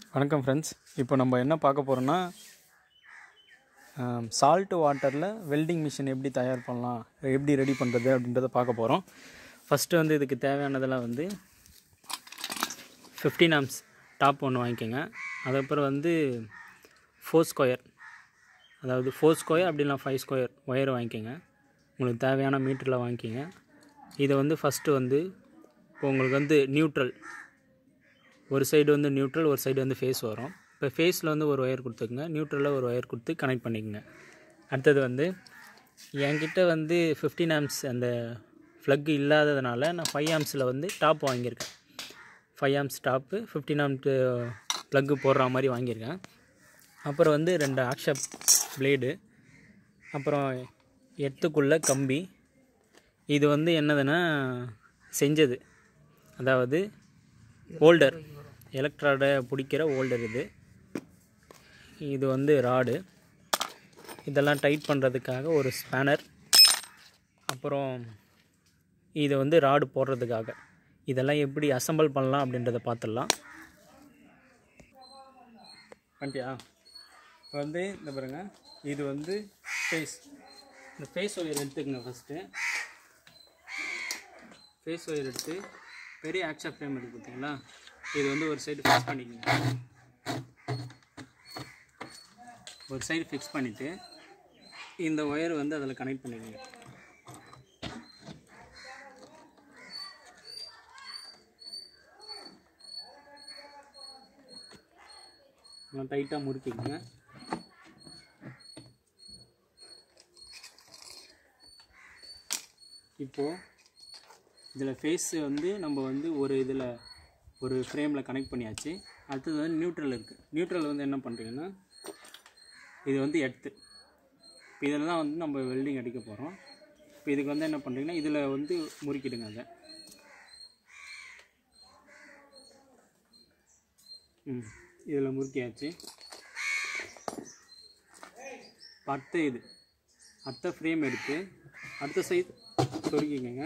வணக்கம் ஃப்ரெண்ட்ஸ் இப்போ நம்ம என்ன பார்க்க போகிறோன்னா சால்ட் வாட்டரில் வெல்டிங் மிஷின் எப்படி தயார் பண்ணலாம் எப்படி ரெடி பண்ணுறது அப்படின்றத பார்க்க போகிறோம் ஃபஸ்ட்டு வந்து இதுக்கு தேவையானதெல்லாம் வந்து ஃபிஃப்டீன் ஆம்ஸ் டாப் ஒன்று வாங்கிக்கோங்க அதுக்கப்புறம் வந்து ஃபோர் ஸ்கொயர் அதாவது ஃபோர் ஸ்கொயர் அப்படின்னா ஃபைவ் ஸ்கொயர் ஒயர் வாங்கிக்கோங்க உங்களுக்கு தேவையான மீட்டரில் வாங்கிக்கோங்க இதை வந்து ஃபஸ்ட்டு வந்து இப்போ உங்களுக்கு வந்து நியூட்ரல் ஒரு சைடு வந்து நியூட்ரல் ஒரு சைடு வந்து ஃபேஸ் வரும் இப்போ ஃபேஸில் வந்து ஒரு ஒயர் கொடுத்துக்குங்க நியூட்ரலில் ஒரு ஒயர் கொடுத்து கனெக்ட் பண்ணிக்கோங்க அடுத்தது வந்து என்கிட்ட வந்து ஃபிஃப்டீன் ஆம்ஸ் அந்த ஃப்ளக் இல்லாததுனால நான் ஃபைவ் ஆம்ஸில் வந்து டாப் வாங்கியிருக்கேன் five amps top fifteen amps plug போடுற மாதிரி வாங்கியிருக்கேன் அப்புறம் வந்து ரெண்டு ஆக்ஷப் பிளேடு அப்புறம் எட்டுக்குள்ளே கம்பி இது வந்து என்னதுன்னா செஞ்சது அதாவது ஹோல்டர் எலக்ட்ராடை பிடிக்கிற ஹோல்டர் இது இது வந்து ராடு இதெல்லாம் டைட் பண்ணுறதுக்காக ஒரு ஸ்பேனர் அப்புறம் இதை வந்து ராடு போடுறதுக்காக இதெல்லாம் எப்படி அசம்பிள் பண்ணலாம் அப்படின்றத பார்த்துடலாம் பண்ணிட்டியா இப்போ வந்து இந்த பாருங்க இது வந்து ஃபேஸ் இந்த ஃபேஸ் ஒயர் எடுத்துக்கங்க ஃபஸ்ட்டு ஃபேஸ் ஒயர் எடுத்து பெரிய ஆக்ஷா ஃப்ரேம் இருக்குது பார்த்தீங்களா இது வந்து ஒரு சைடு ஃபிக்ஸ் பண்ணிக்கங்க ஒரு சைடு ஃபிக்ஸ் பண்ணிவிட்டு இந்த ஒயர் வந்து அதில் கனெக்ட் பண்ணிக்கங்க நல்லா டைட்டாக முறுக்கிக்கங்க இப்போது இதில் ஃபேஸு வந்து நம்ம வந்து ஒரு இதில் ஒரு ஃப்ரேமில் கனெக்ட் பண்ணியாச்சு அடுத்தது வந்து நியூட்ரல் இருக்குது நியூட்ரல் வந்து என்ன பண்ணுறீங்கன்னா இது வந்து எட்டு இப்போ இதில் தான் வந்து நம்ம வெல்டிங் அடிக்க போகிறோம் இப்போ இதுக்கு வந்து என்ன பண்ணுறீங்கன்னா இதில் வந்து முறுக்கிடுங்க அதை ம் இதில் முறுக்கியாச்சு இப்போ அடுத்த இது அடுத்த ஃப்ரேம் எடுத்து அடுத்த சைடு சொருக்கிக்கங்க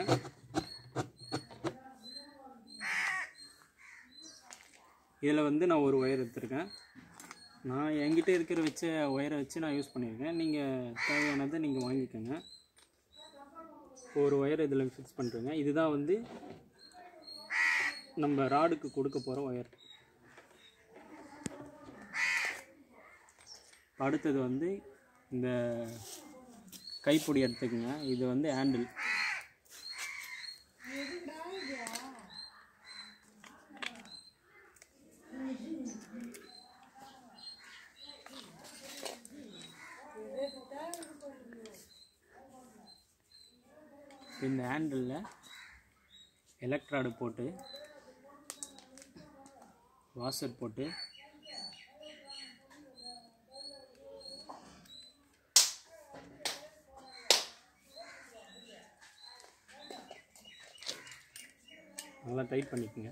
இதில் வந்து நான் ஒரு ஒயர் எடுத்திருக்கேன் நான் என்கிட்ட இருக்கிற வச்ச ஒயரை வச்சு நான் யூஸ் பண்ணியிருக்கேன் நீங்கள் தேவையானதை நீங்கள் வாங்கிக்கோங்க ஒரு ஒயர் இதில் ஃபிக்ஸ் பண்ணுறேங்க இதுதான் வந்து நம்ம ராடுக்கு கொடுக்க போகிற ஒயர் அடுத்தது வந்து இந்த கைப்பிடி எடுத்துக்கோங்க இது வந்து ஹேண்டில் இந்த ஹேண்டிலில் எலக்ட்ராடு போட்டு வாஷர் போட்டு நல்லா டைட் பண்ணிக்கோங்க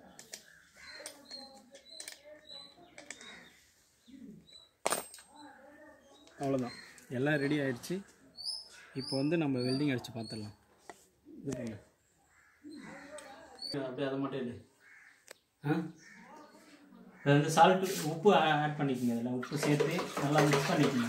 அவ்வளோதான் எல்லாம் ரெடி ஆயிடுச்சு இப்போ வந்து நம்ம வெல்டிங் அடித்து பார்த்துடலாம் இது பண்ணு அப்படியே அதை மட்டும் இல்லை ஆ அது வந்து சால்ட்டு உப்பு ஆட் பண்ணிக்கோங்க அதில் உப்பு சேர்த்து நல்லா மிக்ஸ் பண்ணிக்கோங்க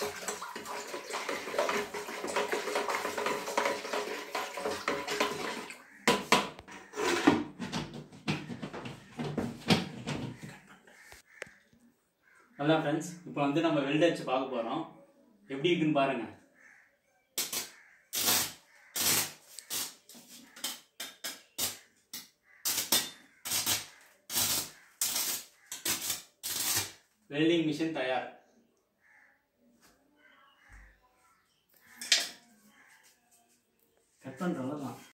அதான் ஃப்ரெண்ட்ஸ் இப்போ வந்து நம்ம வெல்ட் அடிச்சு பார்க்க போகிறோம் எப்படி இருக்குன்னு பாருங்கள் வெல்டிங் மிஷின் தயார் கட் பண்ணுறோம் தான்